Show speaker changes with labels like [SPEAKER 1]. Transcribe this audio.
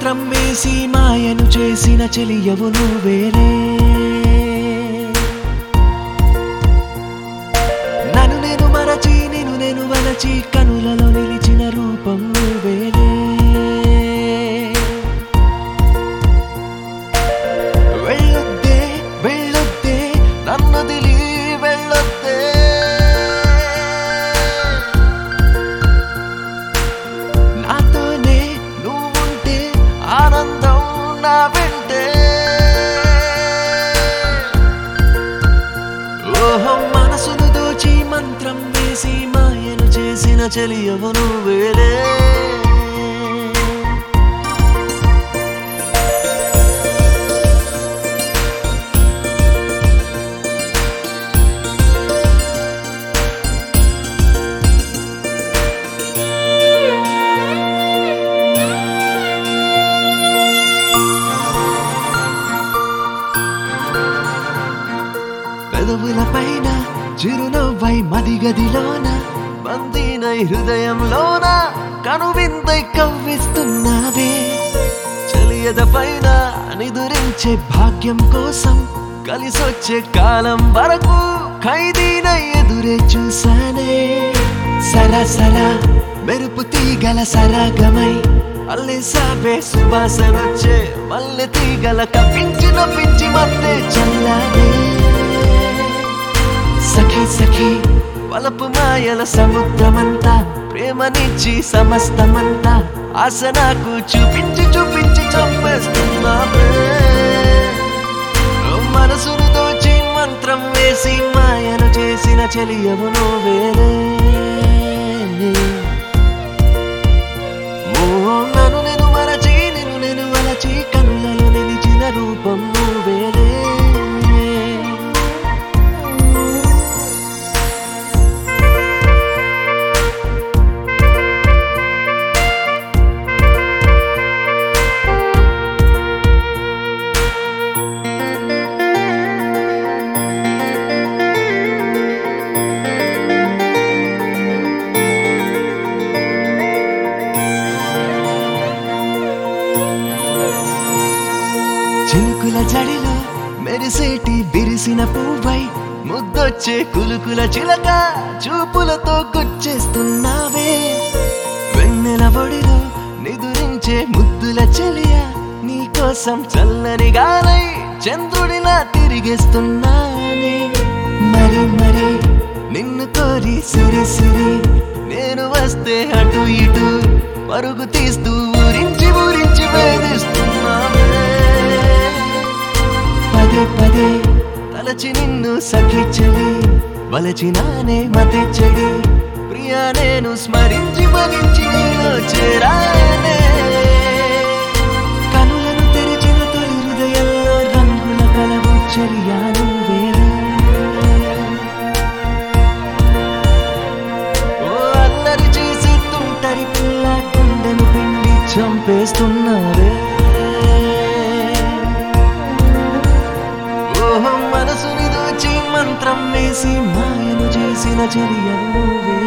[SPEAKER 1] మంత్రం వేసి మాయను చేసిన చెలియవు నువ్వేరే నన్ను నేను మరచి నేను నేను వలచి కనులలో నిలిచిన రూపం నువ్వేరే వెళ్ళొద్దే వెళ్ళొద్దే నన్ను దిలి వెళ్ళొద్దే నాతోనే నువ్వుంటే ఆనందం నా వెంటే ఓహో మనసును దోచి మంత్రం వేసి మాయను చేసిన చెలియవు నువ్వేలే పెదవుల పైన చిరునవ్వై మదిగదిలోన బందీనై హృదయంలోన కనువిందై కవ్విస్తున్నావే చలియద పైన నిదురించే భాగ్యం కోసం కలిసొచ్చే కాలం వరకు ఖైదీనై ఎదురే చూసానే సరసరా మెరుపు తీగల సరాగమై అల్లె సాపే సువాసనొచ్చే మల్లె తీగల కప్పించి నొప్పించి మత్తే చల్లానే సఖి సఖి వలపు మాయల సముద్రమంతా ప్రేమనిచ్చి సమస్తమంతా ఆశ నాకు చూపించి చూపించి చంపేస్తున్నావే మనసును దోచి మంత్రం వేసి మాయను చేసిన చెలియవు నువ్వేలే ఓ నన్ను నేను మరచి నిన్ను నేను వలచి కన్నులలో నిలిచిన రూపం నువ్వేలే చినుకుల జడిలో మెరిసేటి బిరిసిన పువ్వై ముద్దొచ్చే కులుకుల చిలక చూపులతో గుచ్చేస్తున్నావే వెన్నెల ఒడిలో నిదురించే ముద్దుల చెలియ నీకోసం చల్లని గాలై చంద్రుడిలా తిరిగేస్తున్నానే మరి మరి నిన్ను కోరి సిరి సిరి నేను వస్తే అటు ఇటు పరుగు తీస్తూ ఊరించి ఊరించి వేధిస్తున్నానే పదే పదే తలచి నిన్ను సఖి చెలి వలచినానే మతి చెడి ప్రియా నేను స్మరించి మగించి నీలో చేరానే కనులను తెరిచిన తొలి హృదయంలో రంగుల కలవు చెలియాను వేరే ఓ అల్లరి చేసి తుంటరి పిల్ల గుండెను పిండి చంపేస్తున్నారే ఓహం మనసుని దోచి మంత్రం వేసి మాయను చేసిన చర్య నువ్వే